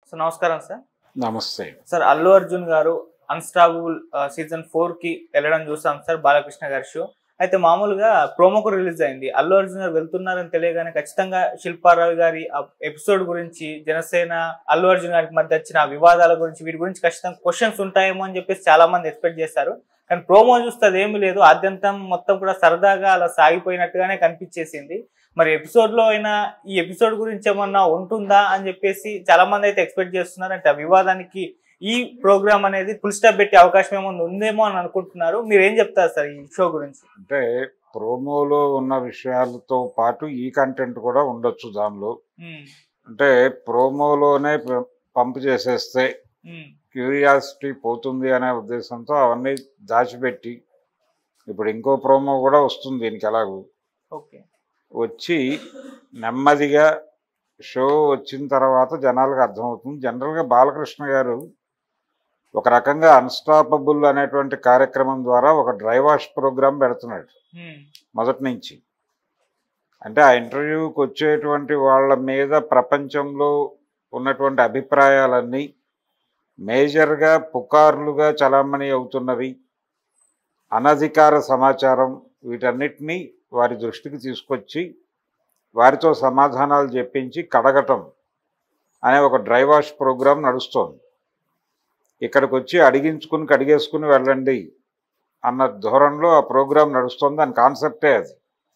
Sir నమస్కారం sir నమస్తే sir Allu Arjun గారు అన్స్టాబుల్ సీజన్ ఫోర్ కి వెళ్ళడం చూసాం సార్ బాలకృష్ణ గారి షో అయితే మామూలుగా ప్రోమోకు రిలీజ్ అయింది అల్లు అర్జున్ గారు వెళ్తున్నారని తెలియగానే ఖచ్చితంగా శిల్పారావు గారి ఎపిసోడ్ గురించి జనసేన అల్లు అర్జున్ గారికి మధ్య వచ్చిన ఆ వివాదాల గురించి వీటి గురించి ఖచ్చితంగా క్వశ్చన్స్ ఉంటాయేమో అని చెప్పేసి చాలా మంది ఎక్స్పెక్ట్ చేశారు కానీ ప్రోమో చూస్తే అదేమీ లేదు ఆద్యంతం మొత్తం కూడా సరదాగా అలా సాగిపోయినట్టుగానే కనిపించేసింది మరి ఎపిసోడ్ లో అయినా ఈ ఎపిసోడ్ గురించి ఏమన్నా ఉంటుందా అని చెప్పేసి చాలా మంది అయితే ఎక్స్పెక్ట్ చేస్తున్నారు అంటే ఆ వివాదానికి ఈ ప్రోగ్రామ్ అనేది ఫుల్ స్టాప్ పెట్టే అవకాశం ఏమన్నా ఉందేమో అని అనుకుంటున్నారు మీరు ఏం చెప్తారు సార్ ఈ షో గురించి అంటే ప్రోమోలో ఉన్న విషయాలతో పాటు ఈ కంటెంట్ కూడా ఉండొచ్చు దానిలో ఉమ్, అంటే ప్రోమోలోనే ప- పంప్ చేసేస్తే ఉమ్, క్యూరియాసిటీ పోతుంది అనే ఉద్దేశంతో అవన్నీ దాచిపెట్టి ఇప్పుడు ఇంకో ప్రోమో కూడా వస్తుంది దీనికి ఎలాగూ ఓకే వచ్చి నెమ్మదిగా షో వచ్చిన తర్వాత జనాలకు అర్థమవుతుంది జనరల్గా బాలకృష్ణ గారు ఒక రకంగా అన్స్టాపబుల్ అనేటువంటి కార్యక్రమం ద్వారా ఒక డ్రై వాష్ ప్రోగ్రామ్ పెడుతున్నాడు ఉమ్, మొదటి నుంచి అంటే ఆ ఇంటర్వ్యూకి వచ్చేటువంటి వాళ్ళ మీద ప్రపంచంలో ఉన్నటువంటి అభిప్రాయాలన్నీ మేజర్గా పుకార్లుగా చలామణి అవుతున్నవి అనధికార సమాచారం వీటన్నిటినీ వారి దృష్టికి తీసుకొచ్చి వారితో సమాధానాలు చెప్పించి కడగటం అనే ఒక డ్రై వాష్ ప్రోగ్రాం నడుస్తోంది ఇక్కడికి వచ్చి అడిగించుకుని కడిగేసుకుని వెళ్ళండి అన్న ధోరణిలో ఆ ప్రోగ్రాం నడుస్తుంది దాని కాన్సెప్టే అది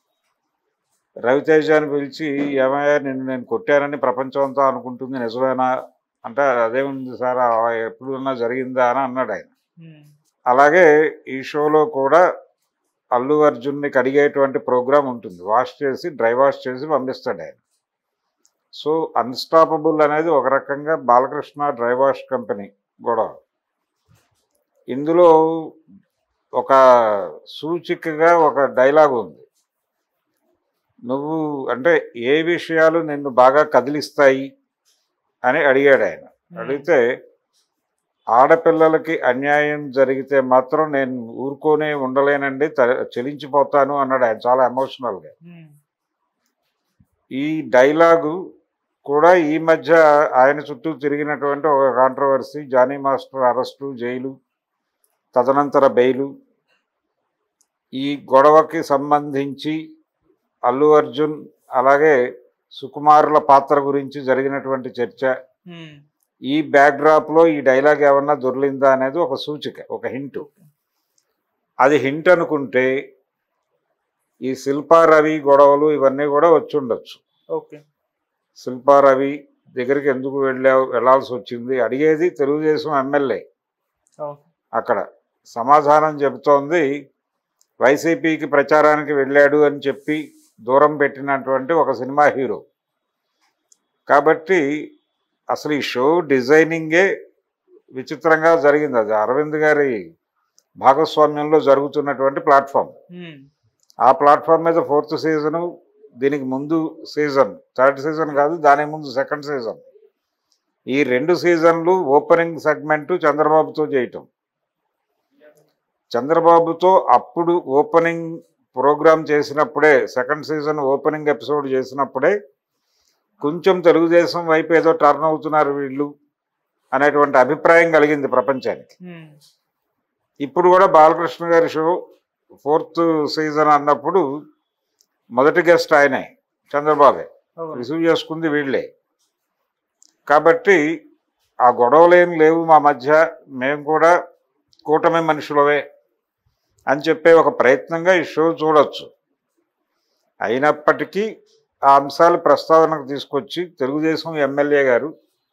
రవితేజని పిలిచి ఏమయ్యా నిన్ను నేను కొట్టానని ప్రపంచం అంతా అనుకుంటుంది నిజమేనా అంటే అదేముంది సార్ అలా ఎప్పుడన్నా జరిగిందా అని అన్నాడు ఆయన ఉమ్, అలాగే ఈ షోలో కూడా అల్లు అర్జున్ని కడిగేటువంటి ప్రోగ్రాం ఉంటుంది వాష్ చేసి డ్రై వాష్ చేసి పంపిస్తాడు ఆయన సో అన్స్టాపబుల్ అనేది ఒక రకంగా బాలకృష్ణ డ్రై వాష్ కంపెనీ గొడవ ఇందులో ఒక సూచికగా ఒక డైలాగ్ ఉంది నువ్వు అంటే ఏ విషయాలు నిన్ను బాగా కదిలిస్తాయి అని అడిగాడు ఆయన అడిగితే ఆడపిల్లలకి అన్యాయం జరిగితే మాత్రం నేను ఊరుకోనే ఉండలేనండి త- చెలించిపోతాను అన్నాడు ఆయన చాలా ఎమోషనల్గా ఉమ్, ఈ డైలాగు కూడా ఈ మధ్య ఆయన చుట్టూ తిరిగినటువంటి ఒక controversy Jani master arrest jail తదనంతర బెయిలు ఈ గొడవకి సంబంధించి అల్లు అర్జున్ అలాగే సుకుమారుల పాత్ర గురించి జరిగినటువంటి చర్చ ఉమ్, ఈ బ్యాక్డ్రాప్లో ఈ డైలాగ్ ఏమన్నా దొర్లిందా అనేది ఒక సూచిక ఒక హింట్ అది హింట్ అనుకుంటే ఈ శిల్పా రవి గొడవలు ఇవన్నీ కూడా వచ్చి ఉండొచ్చు ఓకే శిల్పా రవి దగ్గరికి ఎందుకు వెళ్ళావు వెళ్ళాల్సి వచ్చింది అడిగేది తెలుగుదేశం ఎమ్మెల్యే ఓకే అక్కడ సమాధానం చెబుతోంది వైసీపీకి ప్రచారానికి వెళ్ళాడు అని చెప్పి దూరం పెట్టినటువంటి ఒక సినిమా హీరో కాబట్టి అసలు ఈ షో డిజైనింగే విచిత్రంగా జరిగింది అది అరవింద్ గారి భాగస్వామ్యంలో జరుగుతున్నటువంటి ప్లాట్ఫామ్ ఉమ్, ఆ ప్లాట్ఫామ్ మీద ఫోర్త్ సీజను దీనికి ముందు సీజన్ థర్డ్ సీజన్ కాదు దాని ముందు సెకండ్ సీజన్ ఈ రెండు సీజన్లు ఓపెనింగ్ సెగ్మెంట్ చంద్రబాబుతో చేయటం చంద్రబాబుతో అప్పుడు ఓపెనింగ్ ప్రోగ్రామ్ చేసినప్పుడే సెకండ్ సీజన్ ఓపెనింగ్ ఎపిసోడ్ చేసినప్పుడే కొంచెం తెలుగుదేశం వైపు ఏదో టర్న్ అవుతున్నారు వీళ్ళు అనేటువంటి అభిప్రాయం కలిగింది ప్రపంచానికి ఉమ్, ఇప్పుడు కూడా బాలకృష్ణ గారి షో ఫోర్త్ సీజన్ అన్నప్పుడు మొదటి గెస్ట్ ఆయనే చంద్రబాబే అవును. రిసీవ్ చేసుకుంది వీళ్ళే కాబట్టి ఆ గొడవలు ఏం లేవు మా మధ్య మేము కూడా కూటమి మనుషులవే అని చెప్పే ఒక ప్రయత్నంగా ఈ షో చూడొచ్చు అయినప్పటికీ ఆ అంశాలు ప్రస్తావనకు తీసుకొచ్చి తెలుగుదేశం ఎమ్మెల్యే గారు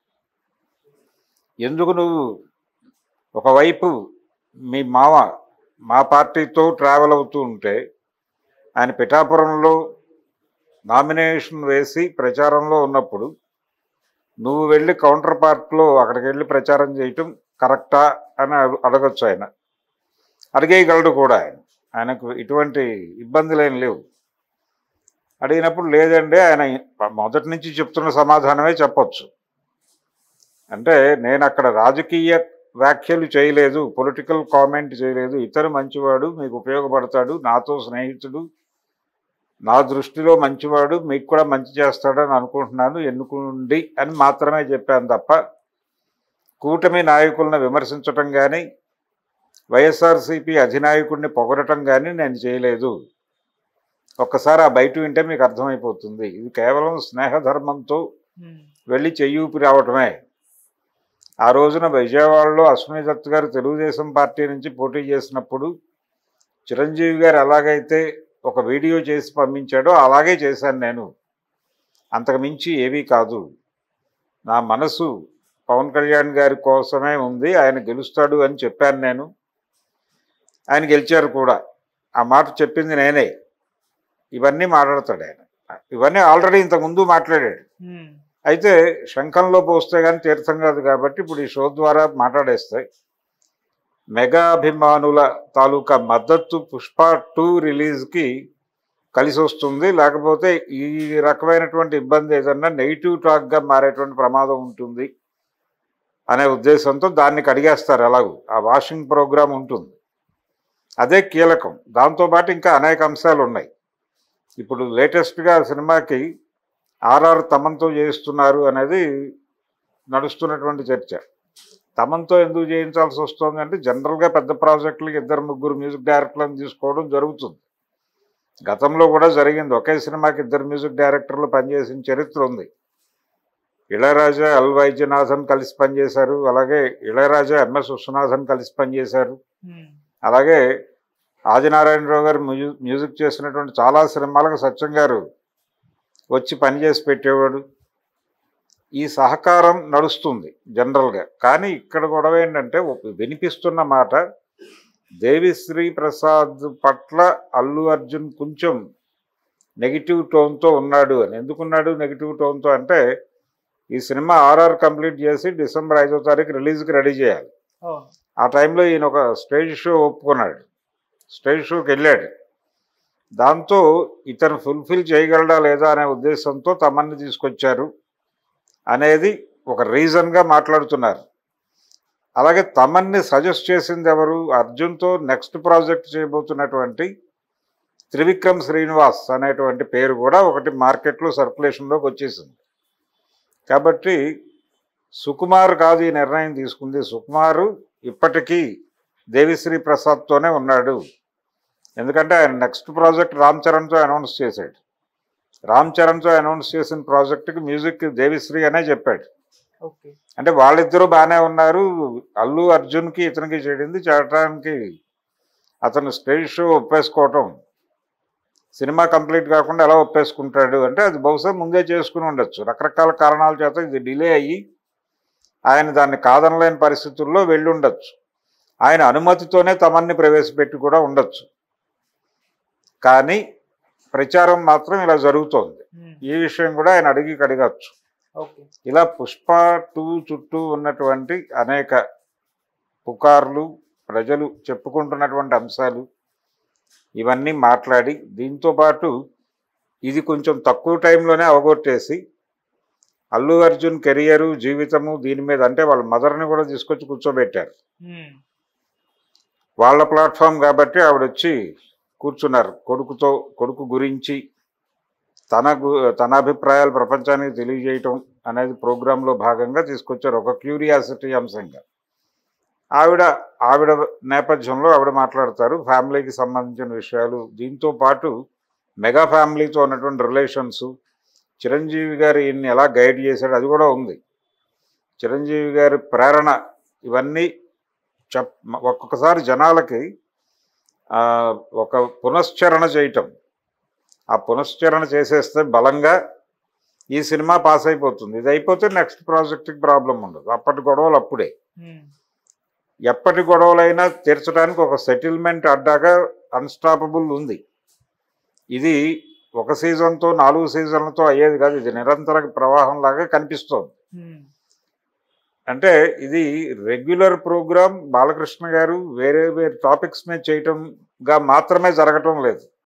ఎందుకు నువ్వు ఒకవైపు మీ మామ మా పార్టీతో ట్రావెల్ అవుతూ ఉంటే ఆయన పిఠాపురంలో నామినేషన్ వేసి ప్రచారంలో ఉన్నప్పుడు నువ్వు వెళ్ళి కౌంటర్ పార్ట్లో అక్కడికి వెళ్ళి ప్రచారం చేయటం కరెక్టా అని అడు- అడగొచ్చు ఆయన అడిగేయగలడు కూడా ఆయన ఆయనకు ఇటువంటి ఇబ్బందులు ఏం లేవు అడిగినప్పుడు లేదండి ఆయన మొదటి నుంచి చెప్తున్న సమాధానమే చెప్పొచ్చు అంటే నేను అక్కడ రాజకీయ వ్యాఖ్యలు చేయలేదు పొలిటికల్ కామెంట్ చేయలేదు ఇతరు మంచివాడు మీకు ఉపయోగపడతాడు నాతో స్నేహితుడు నా దృష్టిలో మంచివాడు మీకు కూడా మంచి చేస్తాడని అనుకుంటున్నాను ఎన్నుకోండి అని మాత్రమే చెప్పాను తప్ప కూటమి నాయకులను విమర్శించటం కానీ వైఎస్ఆర్సీపీ అధినాయకుడిని పొగడటం కానీ నేను చేయలేదు ఒక్కసారి ఆ బయట వింటే మీకు అర్థమైపోతుంది ఇది కేవలం స్నేహధర్మంతో ఉమ్, వెళ్ళి చెయ్యూపి రావటమే ఆ రోజున విజయవాడలో అశ్విని దత్ గారు తెలుగుదేశం పార్టీ నుంచి పోటీ చేసినప్పుడు చిరంజీవి గారు ఎలాగైతే ఒక వీడియో చేసి పంపించాడో అలాగే చేశాను నేను అంతకు మించి ఏమీ కాదు నా మనసు పవన్ కళ్యాణ్ గారి కోసమే ఉంది ఆయన గెలుస్తాడు అని చెప్పాను నేను ఆయన గెలిచారు కూడా ఆ మాట చెప్పింది నేనే ఇవన్నీ మాట్లాడతాడు ఆయన ఇవన్నీ ఆల్రెడీ ఇంతకుముందు మాట్లాడాడు ఉమ్, అయితే శంఖంలో పోస్తే కానీ తీర్థం కాదు కాబట్టి ఇప్పుడు ఈ షో ద్వారా మాట్లాడేస్తాయి మెగా అభిమానుల తాలూకా మద్దతు పుష్ప టూ రిలీజ్కి కలిసి వస్తుంది లేకపోతే ఈ రకమైనటువంటి ఇబ్బంది ఏదన్నా నెగిటివ్ టాక్గా మారేటువంటి ప్రమాదం ఉంటుంది అనే ఉద్దేశంతో దాన్ని కడిగేస్తారు ఎలాగూ ఆ వాషింగ్ ప్రోగ్రామ్ ఉంటుంది అదే కీలకం దాంతోపాటు ఇంకా అనేక అంశాలు ఉన్నాయి ఇప్పుడు లేటెస్ట్గా సినిమాకి ఆర్ఆర్ తమన్తో చేస్తున్నారు అనేది నడుస్తున్నటువంటి చర్చ తమన్తో ఎందుకు చేయించాల్సి వస్తుంది అంటే జనరల్గా పెద్ద ప్రాజెక్టులకి ఇద్దరు ముగ్గురు మ్యూజిక్ డైరెక్టర్లను తీసుకోవడం జరుగుతుంది గతంలో కూడా జరిగింది ఒకే సినిమాకి ఇద్దరు మ్యూజిక్ డైరెక్టర్లు పనిచేసిన చరిత్ర ఉంది ఇళయరాజా ఎల్ వైద్యనాథన్ కలిసి పనిచేశారు అలాగే ఇళయరాజా ఎంఎస్ విశ్వనాథన్ కలిసి పనిచేశారు ఉమ్, అలాగే ఆదినారాయణరావు గారు మ్యూ మ్యూజిక్ చేసినటువంటి చాలా సినిమాలకు సత్యం గారు వచ్చి పనిచేసి పెట్టేవాడు ఈ సహకారం నడుస్తుంది జనరల్గా కానీ ఇక్కడ గొడవ ఏంటంటే ఒక వినిపిస్తున్న మాట దేవిశ్రీ ప్రసాద్ పట్ల అల్లు అర్జున్ కొంచెం నెగిటివ్ టోన్తో ఉన్నాడు అని ఎందుకున్నాడు నెగిటివ్ టోన్తో అంటే ఈ సినిమా ఆర్ఆర్ కంప్లీట్ చేసి డిసెంబర్ ఐదో తారీఖు రిలీజ్కి రెడీ చేయాలి ఓ, ఆ టైంలో ఈయన ఒక స్టేజ్ షో ఒప్పుకున్నాడు స్టేజ్ షోకి వెళ్ళాడు దాంతో ఇతను ఫుల్ఫిల్ చేయగలడా లేదా అనే ఉద్దేశంతో తమన్ని తీసుకొచ్చారు అనేది ఒక రీజన్గా మాట్లాడుతున్నారు అలాగే తమన్ని సజెస్ట్ చేసింది ఎవరు అర్జున్తో నెక్స్ట్ ప్రాజెక్ట్ చేయబోతున్నటువంటి త్రివిక్రమ్ శ్రీనివాస్ అనేటువంటి పేరు కూడా ఒకటి మార్కెట్లో సర్క్యులేషన్లోకి వచ్చేసింది కాబట్టి సుకుమార్ కాదు ఈ నిర్ణయం తీసుకుంది సుకుమారు ఇప్పటికీ దేవిశ్రీ ప్రసాద్తోనే ఉన్నాడు ఎందుకంటే ఆయన నెక్స్ట్ ప్రాజెక్ట్ రామ్ చరణ్తో అనౌన్స్ చేశాడు రామ్ చరణ్తో అనౌన్స్ చేసిన ప్రాజెక్టుకి మ్యూజిక్ దేవిశ్రీ అనే చెప్పాడు ఓకే అంటే వాళ్ళిద్దరూ బాగానే ఉన్నారు అల్లు అర్జున్కి ఇతనికి చెడింది చేయటానికి అతను స్టేజ్ షో ఒప్పేసుకోవటం సినిమా కంప్లీట్ కాకుండా ఎలా ఒప్పేసుకుంటాడు అంటే అది బహుశా ముందే చేసుకుని ఉండొచ్చు రకరకాల కారణాల చేత ఇది డిలే అయ్యి ఆయన దాన్ని కాదనలేని పరిస్థితుల్లో వెళ్ళి ఉండొచ్చు ఆయన అనుమతితోనే తమన్ని ప్రవేశపెట్టి కూడా ఉండొచ్చు కానీ ప్రచారం మాత్రం ఇలా జరుగుతోంది ఉమ్, ఈ విషయం కూడా ఆయన అడిగి కడగచ్చు ఓకే ఇలా పుష్ప టూ చుట్టూ ఉన్నటువంటి అనేక పుకార్లు ప్రజలు చెప్పుకుంటున్నటువంటి అంశాలు ఇవన్నీ మాట్లాడి దీంతో పాటు ఇది కొంచెం తక్కువ టైంలోనే అవగొట్టేసి అల్లు అర్జున్ కెరియరు జీవితము దీని మీద అంటే వాళ్ళ మదర్ని కూడా తీసుకొచ్చి కూర్చోబెట్టారు ఉమ్, వాళ్ళ ప్లాట్ఫామ్ కాబట్టి ఆవిడ వచ్చి కూర్చున్నారు కొడుకుతో కొడుకు గురించి తన గు- తన అభిప్రాయాలు ప్రపంచానికి తెలియజేయటం అనేది ప్రోగ్రాంలో భాగంగా తీసుకొచ్చారు ఒక క్యూరియాసిటీ అంశంగా ఆవిడ ఆవిడ నేపథ్యంలో ఆవిడ మాట్లాడతారు ఫ్యామిలీకి సంబంధించిన విషయాలు దీంతో పాటు మెగా ఫ్యామిలీతో ఉన్నటువంటి రిలేషన్స్ చిరంజీవి గారు ఈయన్ని ఎలా గైడ్ చేశాడు అది కూడా ఉంది చిరంజీవి గారి ప్రేరణ ఇవన్నీ చెప్ ఒక్కొక్కసారి జనాలకి ఆ, ఒక పునశ్చరణ చేయటం ఆ పునశ్చరణ చేసేస్తే బలంగా ఈ సినిమా పాస్ అయిపోతుంది ఇది అయిపోతే నెక్స్ట్ ప్రాజెక్ట్కి ప్రాబ్లం ఉండదు అప్పటి గొడవలు అప్పుడే ఉమ్, ఎప్పటి గొడవలైనా తీర్చడానికి ఒక సెటిల్మెంట్ అడ్డాగా అన్స్టాపబుల్ ఉంది ఇది ఒక సీజన్తో నాలుగు సీజన్లతో అయ్యేది కాదు ఇది నిరంతర ప్రవాహం లాగా కనిపిస్తోంది ఉమ్, అంటే ఇది రెగ్యులర్ ప్రోగ్రామ్ బాలకృష్ణ గారు వేరే వేరే టాపిక్స్ మీద చేయటంగా మాత్రమే జరగటం లేదు